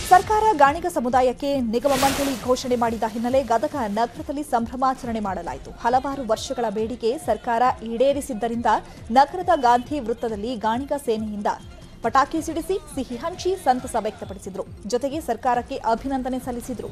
ಸರ್ಕಾರ ಗಾಣಿಗ ಸಮುದಾಯಕ್ಕೆ ನಿಗಮ ಮಂಡಳಿ ಘೋಷಣೆ ಮಾಡಿದ ಹಿನ್ನೆಲೆ ಗದಗ ನಗರದಲ್ಲಿ ಸಂಭ್ರಮಾಚರಣೆ ಮಾಡಲಾಯಿತು ಹಲವಾರು ವರ್ಷಗಳ ಬೇಡಿಕೆ ಸರ್ಕಾರ ಈಡೇರಿಸಿದ್ದರಿಂದ ನಗರದ ಗಾಂಧಿ ವೃತ್ತದಲ್ಲಿ ಗಾಣಿಗ ಸೇನೆಯಿಂದ ಪಟಾಕಿ ಸಿಡಿಸಿ ಸಿಹಿ ಹಂಚಿ ಸಂತಸ ವ್ಯಕ್ತಪಡಿಸಿದರು ಜೊತೆಗೆ ಸರ್ಕಾರಕ್ಕೆ ಅಭಿನಂದನೆ ಸಲ್ಲಿಸಿದರು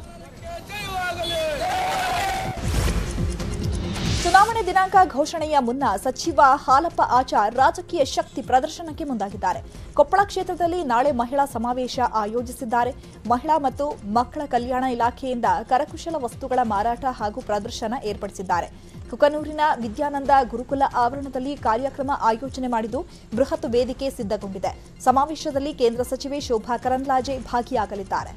ಚುನಾವಣೆ ದಿನಾಂಕ ಘೋಷಣೆಯ ಮುನ್ನ ಸಚಿವ ಹಾಲಪ್ಪ ಆಚಾರ್ ರಾಜಕೀಯ ಶಕ್ತಿ ಪ್ರದರ್ಶನಕ್ಕೆ ಮುಂದಾಗಿದ್ದಾರೆ ಕೊಪ್ಪಳ ಕ್ಷೇತ್ರದಲ್ಲಿ ನಾಳೆ ಮಹಿಳಾ ಸಮಾವೇಶ ಆಯೋಜಿಸಿದ್ದಾರೆ ಮಹಿಳಾ ಮತ್ತು ಮಕ್ಕಳ ಕಲ್ಯಾಣ ಇಲಾಖೆಯಿಂದ ಕರಕುಶಲ ವಸ್ತುಗಳ ಮಾರಾಟ ಹಾಗೂ ಪ್ರದರ್ಶನ ಏರ್ಪಡಿಸಿದ್ದಾರೆ ಕುಕನೂರಿನ ವಿದ್ಯಾನಂದ ಗುರುಕುಲ ಆವರಣದಲ್ಲಿ ಕಾರ್ಯಕ್ರಮ ಆಯೋಜನೆ ಮಾಡಿದ್ದು ಬೃಹತ್ ವೇದಿಕೆ ಸಿದ್ಧಗೊಂಡಿದೆ ಸಮಾವೇಶದಲ್ಲಿ ಕೇಂದ್ರ ಸಚಿವೆ ಶೋಭಾ ಕರಂದ್ಲಾಜೆ ಭಾಗಿಯಾಗಲಿದ್ದಾರೆ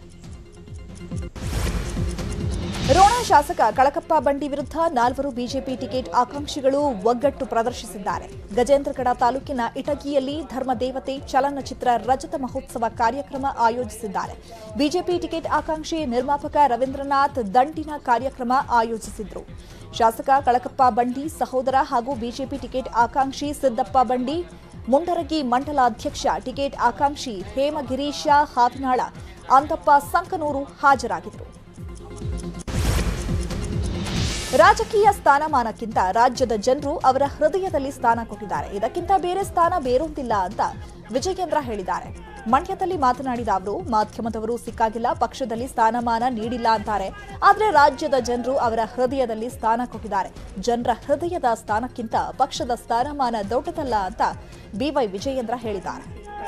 ರೋಣ ಶಾಸಕ ಕಳಕಪ್ಪ ಬಂಡಿ ವಿರುದ್ಧ ನಾಲ್ವರು ಬಿಜೆಪಿ ಟಿಕೆಟ್ ಆಕಾಂಕ್ಷಿಗಳು ಒಗ್ಗಟ್ಟು ಪ್ರದರ್ಶಿಸಿದ್ದಾರೆ ಗಜೇಂದ್ರಗಡ ತಾಲೂಕಿನ ಇಟಗಿಯಲ್ಲಿ ಧರ್ಮದೇವತೆ ಚಲನಚಿತ್ರ ರಜತ ಮಹೋತ್ಸವ ಕಾರ್ಯಕ್ರಮ ಆಯೋಜಿಸಿದ್ದಾರೆ ಬಿಜೆಪಿ ಟಿಕೆಟ್ ಆಕಾಂಕ್ಷಿ ನಿರ್ಮಾಪಕ ರವೀಂದ್ರನಾಥ್ ದಂಡಿನ ಕಾರ್ಯಕ್ರಮ ಆಯೋಜಿಸಿದ್ರು ಶಾಸಕ ಕಳಕಪ್ಪ ಬಂಡಿ ಸಹೋದರ ಹಾಗೂ ಬಿಜೆಪಿ ಟಿಕೆಟ್ ಆಕಾಂಕ್ಷಿ ಸಿದ್ದಪ್ಪ ಬಂಡಿ ಮುಂಡರಗಿ ಮಂಡಲ ಅಧ್ಯಕ್ಷ ಟಿಕೆಟ್ ಆಕಾಂಕ್ಷಿ ಹೇಮಗಿರೀಶ ಹಾವಿನಾಳ ಅಂತಪ್ಪ ಸಂಕನೂರು ಹಾಜರಾಗಿದ್ದರು ರಾಜಕೀಯ ಸ್ಥಾನಮಾನಕ್ಕಿಂತ ರಾಜ್ಯದ ಜನರು ಅವರ ಹೃದಯದಲ್ಲಿ ಸ್ಥಾನ ಕೊಟ್ಟಿದ್ದಾರೆ ಇದಕ್ಕಿಂತ ಬೇರೆ ಸ್ಥಾನ ಬೇರೊಂದಿಲ್ಲ ಅಂತ ವಿಜಯೇಂದ್ರ ಹೇಳಿದ್ದಾರೆ ಮಂಡ್ಯದಲ್ಲಿ ಮಾತನಾಡಿದ ಅವರು ಮಾಧ್ಯಮದವರು ಸಿಕ್ಕಾಗಿಲ್ಲ ಪಕ್ಷದಲ್ಲಿ ಸ್ಥಾನಮಾನ ನೀಡಿಲ್ಲ ಅಂತಾರೆ ಆದರೆ ರಾಜ್ಯದ ಜನರು ಅವರ ಹೃದಯದಲ್ಲಿ ಸ್ಥಾನ ಕೊಟ್ಟಿದ್ದಾರೆ ಜನರ ಹೃದಯದ ಸ್ಥಾನಕ್ಕಿಂತ ಪಕ್ಷದ ಸ್ಥಾನಮಾನ ದೊಡ್ಡದಲ್ಲ ಅಂತ ಬಿವೈ ವಿಜಯೇಂದ್ರ ಹೇಳಿದ್ದಾರೆ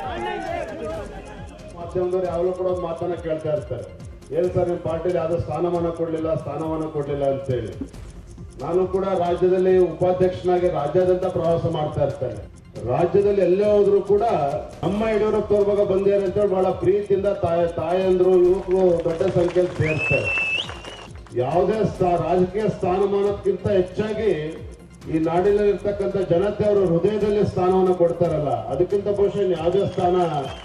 ಮಾಧ್ಯಮದವ್ರು ಯಾವಾಗಲೂ ಕೂಡ ಒಂದು ಮಾತನ್ನ ಕೇಳ್ತಾ ಇರ್ತಾರೆ ಏನು ಸರ್ ನಿಮ್ಮ ಪಾರ್ಟಿಲಿ ಯಾವುದೋ ಸ್ಥಾನಮಾನ ಕೊಡಲಿಲ್ಲ ಸ್ಥಾನಮಾನ ಕೊಡಲಿಲ್ಲ ಅಂತೇಳಿ ನಾನು ಕೂಡ ರಾಜ್ಯದಲ್ಲಿ ಉಪಾಧ್ಯಕ್ಷನಾಗಿ ರಾಜ್ಯಾದ್ಯಂತ ಪ್ರವಾಸ ಮಾಡ್ತಾ ಇರ್ತೇನೆ ರಾಜ್ಯದಲ್ಲಿ ಎಲ್ಲೇ ಹೋದ್ರು ಕೂಡ ನಮ್ಮ ಯಡಿಯೂರಪ್ಪ ಅವ್ರ ಮಗ ಬಂದಿದ್ದಾರೆ ಅಂತೇಳಿ ಬಹಳ ಪ್ರೀತಿಯಿಂದ ತಾಯಿ ತಾಯಂದ್ರು ಯುವಕರು ದೊಡ್ಡ ಸಂಖ್ಯೆಯಲ್ಲಿ ಸೇರ್ತಾರೆ ಯಾವುದೇ ಸ್ಥಾ- ರಾಜಕೀಯ ಸ್ಥಾನಮಾನಕ್ಕಿಂತ ಹೆಚ್ಚಾಗಿ ಈ ನಾಡಿನಲ್ಲಿರ್ತಕ್ಕಂಥ ಜನತೆ ಅವರ ಹೃದಯದಲ್ಲಿ ಸ್ಥಾನವನ್ನು ಕೊಡ್ತಾರಲ್ಲ ಅದಕ್ಕಿಂತ ಬಹುಶಃ ಇನ್ನು ಯಾವುದೇ ಸ್ಥಾನ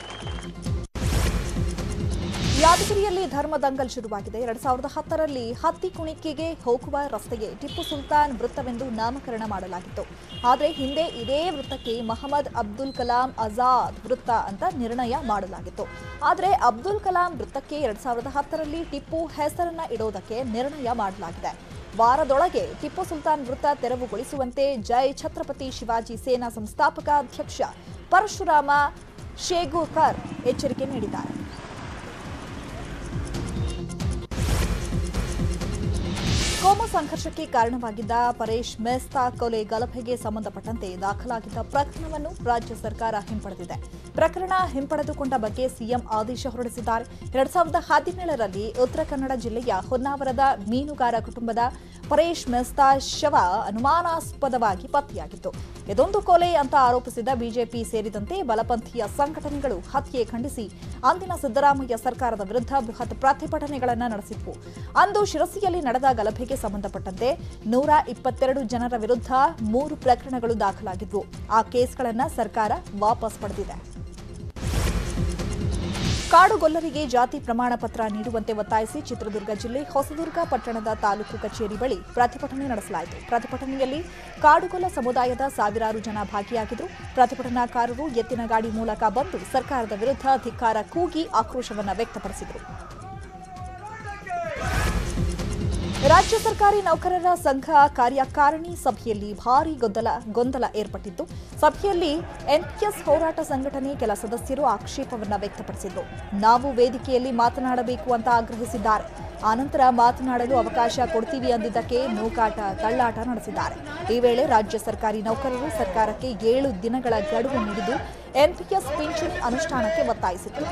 ಯಾದಗಿರಿಯಲ್ಲಿ ಧರ್ಮ ದಂಗಲ್ ಶುರುವಾಗಿದೆ ಎರಡ್ ಸಾವಿರದ ಹತ್ತರಲ್ಲಿ ಹತ್ತಿ ಕುಣಿಕೆಗೆ ಹೋಗುವ ರಸ್ತೆಗೆ ಟಿಪ್ಪು ಸುಲ್ತಾನ್ ವೃತ್ತವೆಂದು ನಾಮಕರಣ ಮಾಡಲಾಗಿತ್ತು ಆದರೆ ಹಿಂದೆ ಇದೇ ವೃತ್ತಕ್ಕೆ ಮಹಮ್ಮದ್ ಅಬ್ದುಲ್ ಕಲಾಂ ಆಜಾದ್ ವೃತ್ತ ಅಂತ ನಿರ್ಣಯ ಮಾಡಲಾಗಿತ್ತು ಆದರೆ ಅಬ್ದುಲ್ ಕಲಾಂ ವೃತ್ತಕ್ಕೆ ಎರಡ್ ಸಾವಿರದ ಹತ್ತರಲ್ಲಿ ಟಿಪ್ಪು ಹೆಸರನ್ನ ಇಡೋದಕ್ಕೆ ನಿರ್ಣಯ ಮಾಡಲಾಗಿದೆ ವಾರದೊಳಗೆ ಟಿಪ್ಪು ಸುಲ್ತಾನ್ ವೃತ್ತ ತೆರವುಗೊಳಿಸುವಂತೆ ಜೈ ಛತ್ರಪತಿ ಶಿವಾಜಿ ಸೇನಾ ಸಂಸ್ಥಾಪಕ ಅಧ್ಯಕ್ಷ ಪರಶುರಾಮ ಶೇಗೂರ್ಕರ್ ಎಚ್ಚರಿಕೆ ನೀಡಿದ್ದಾರೆ ಕೋಮು ಸಂಘರ್ಷಕ್ಕೆ ಕಾರಣವಾಗಿದ್ದ ಪರೇಶ್ ಮೆಸ್ತಾ ಕೊಲೆ ಗಲಭೆಗೆ ಸಂಬಂಧಪಟ್ಟಂತೆ ದಾಖಲಾಗಿದ್ದ ಪ್ರಕರಣವನ್ನು ರಾಜ್ಯ ಸರ್ಕಾರ ಹಿಂಪಡೆದಿದೆ ಪ್ರಕರಣ ಹಿಂಪಡೆದುಕೊಂಡ ಬಗ್ಗೆ ಸಿಎಂ ಆದೇಶ ಹೊರಡಿಸಿದ್ದಾರೆ ಎರಡ್ ಸಾವಿರದ ಹದಿನೇಳರಲ್ಲಿ ಉತ್ತರ ಕನ್ನಡ ಜಿಲ್ಲೆಯ ಹೊನ್ನಾವರದ ಮೀನುಗಾರ ಕುಟುಂಬದ ಪರೇಶ್ ಮೆಸ್ತಾ ಶವ ಅನುಮಾನಾಸ್ಪದವಾಗಿ ಪತ್ತೆಯಾಗಿತ್ತು ಇದೊಂದು ಕೊಲೆ ಅಂತ ಆರೋಪಿಸಿದ ಬಿಜೆಪಿ ಸೇರಿದಂತೆ ಬಲಪಂಥೀಯ ಸಂಘಟನೆಗಳು ಹತ್ಯೆ ಖಂಡಿಸಿ ಅಂದಿನ ಸಿದ್ದರಾಮಯ್ಯ ಸರ್ಕಾರದ ವಿರುದ್ಧ ಬೃಹತ್ ಪ್ರತಿಭಟನೆಗಳನ್ನು ನಡೆಸಿದ್ವು ಅಂದು ಶಿರಸಿಯಲ್ಲಿ ನಡೆದ ಗಲಭೆಗೆ ಸಂಬಂಧಪಟ್ಟಂತೆ ನೂರ ಇಪ್ಪತ್ತೆರಡು ಜನರ ವಿರುದ್ಧ ಮೂರು ಪ್ರಕರಣಗಳು ದಾಖಲಾಗಿದ್ವು ಆ ಕೇಸ್ಗಳನ್ನು ಸರ್ಕಾರ ವಾಪಸ್ ಪಡೆದಿದೆ ಕಾಡುಗೊಲ್ಲರಿಗೆ ಜಾತಿ ಪ್ರಮಾಣ ಪತ್ರ ನೀಡುವಂತೆ ಒತ್ತಾಯಿಸಿ ಚಿತ್ರದುರ್ಗ ಜಿಲ್ಲೆ ಹೊಸದುರ್ಗ ಪಟ್ಟಣದ ತಾಲೂಕು ಕಚೇರಿ ಬಳಿ ಪ್ರತಿಭಟನೆ ನಡೆಸಲಾಯಿತು ಪ್ರತಿಭಟನೆಯಲ್ಲಿ ಕಾಡುಗೊಲ್ಲ ಸಮುದಾಯದ ಸಾವಿರಾರು ಜನ ಭಾಗಿಯಾಗಿದ್ದರು ಪ್ರತಿಭಟನಾಕಾರರು ಎತ್ತಿನ ಗಾಡಿ ಮೂಲಕ ಬಂದು ಸರ್ಕಾರದ ವಿರುದ್ಧ ಧಿಕ್ಕಾರ ಕೂಗಿ ಆಕ್ರೋಶವನ್ನು ವ್ಯಕ್ತಪಡಿಸಿದರು ರಾಜ್ಯ ಸರ್ಕಾರಿ ನೌಕರರ ಸಂಘ ಕಾರ್ಯಕಾರಿಣಿ ಸಭೆಯಲ್ಲಿ ಭಾರೀ ಗೊಂದಲ ಗೊಂದಲ ಏರ್ಪಟ್ಟಿದ್ದು ಸಭೆಯಲ್ಲಿ ಎನ್ಪಿಎಸ್ ಹೋರಾಟ ಸಂಘಟನೆ ಕೆಲ ಸದಸ್ಯರು ಆಕ್ಷೇಪವನ್ನ ವ್ಯಕ್ತಪಡಿಸಿದ್ರು ನಾವು ವೇದಿಕೆಯಲ್ಲಿ ಮಾತನಾಡಬೇಕು ಅಂತ ಆಗ್ರಹಿಸಿದ್ದಾರೆ ಆನಂತರ ಮಾತನಾಡಲು ಅವಕಾಶ ಕೊಡ್ತೀವಿ ಅಂದಿದ್ದಕ್ಕೆ ನೂಕಾಟ ತಳ್ಳಾಟ ನಡೆಸಿದ್ದಾರೆ ಈ ವೇಳೆ ರಾಜ್ಯ ಸರ್ಕಾರಿ ನೌಕರರು ಸರ್ಕಾರಕ್ಕೆ ಏಳು ದಿನಗಳ ಗಡುವು ನೀಡಿದ್ದು ಎನ್ಪಿಎಸ್ ಪಿಂಚಣಿ ಅನುಷ್ಠಾನಕ್ಕೆ ಒತ್ತಾಯಿಸಿದರು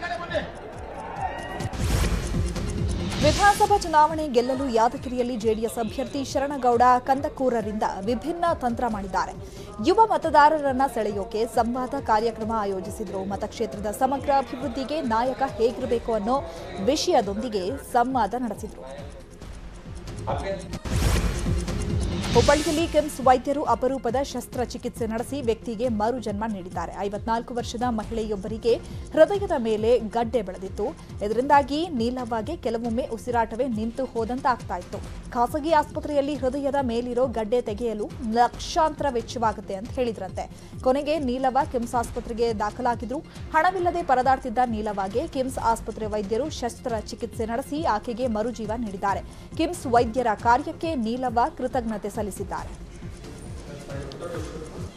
ವಿಧಾನಸಭಾ ಚುನಾವಣೆ ಗೆಲ್ಲಲು ಯಾದಗಿರಿಯಲ್ಲಿ ಜೆಡಿಎಸ್ ಅಭ್ಯರ್ಥಿ ಶರಣಗೌಡ ಕಂದಕೂರರಿಂದ ವಿಭಿನ್ನ ತಂತ್ರ ಮಾಡಿದ್ದಾರೆ ಯುವ ಮತದಾರರನ್ನ ಸೆಳೆಯೋಕೆ ಸಂವಾದ ಕಾರ್ಯಕ್ರಮ ಆಯೋಜಿಸಿದ್ರು ಮತಕ್ಷೇತ್ರದ ಸಮಗ್ರ ಅಭಿವೃದ್ಧಿಗೆ ನಾಯಕ ಹೇಗಿರಬೇಕು ಅನ್ನೋ ವಿಷಯದೊಂದಿಗೆ ಸಂವಾದ ನಡೆಸಿದ್ರು ಹುಬ್ಬಳ್ಳಿಯಲ್ಲಿ ಕಿಮ್ಸ್ ವೈದ್ಯರು ಅಪರೂಪದ ಶಸ್ತ್ರಚಿಕಿತ್ಸೆ ನಡೆಸಿ ವ್ಯಕ್ತಿಗೆ ಮರುಜನ್ಮ ನೀಡಿದ್ದಾರೆ ಐವತ್ನಾಲ್ಕು ವರ್ಷದ ಮಹಿಳೆಯೊಬ್ಬರಿಗೆ ಹೃದಯದ ಮೇಲೆ ಗಡ್ಡೆ ಬೆಳೆದಿತ್ತು ಇದರಿಂದಾಗಿ ನೀಲವ್ವಗೆ ಕೆಲವೊಮ್ಮೆ ಉಸಿರಾಟವೇ ನಿಂತು ಹೋದಂತಾಗ್ತಾ ಇತ್ತು ಖಾಸಗಿ ಆಸ್ಪತ್ರೆಯಲ್ಲಿ ಹೃದಯದ ಮೇಲಿರೋ ಗಡ್ಡೆ ತೆಗೆಯಲು ಲಕ್ಷಾಂತರ ವೆಚ್ಚವಾಗುತ್ತೆ ಅಂತ ಹೇಳಿದ್ರಂತೆ ಕೊನೆಗೆ ನೀಲವ್ವ ಕಿಮ್ಸ್ ಆಸ್ಪತ್ರೆಗೆ ದಾಖಲಾಗಿದ್ರು ಹಣವಿಲ್ಲದೆ ಪರದಾಡ್ತಿದ್ದ ನೀಲವ್ವಗೆ ಕಿಮ್ಸ್ ಆಸ್ಪತ್ರೆ ವೈದ್ಯರು ಶಸ್ತ್ರಚಿಕಿತ್ಸೆ ನಡೆಸಿ ಆಕೆಗೆ ಮರುಜೀವ ನೀಡಿದ್ದಾರೆ ಕಿಮ್ಸ್ ವೈದ್ಯರ ಕಾರ್ಯಕ್ಕೆ ನೀಲವ್ವ ಕೃತಜ್ಞತೆ ಸಲ್ಲಿಸಿದ್ದಾರೆ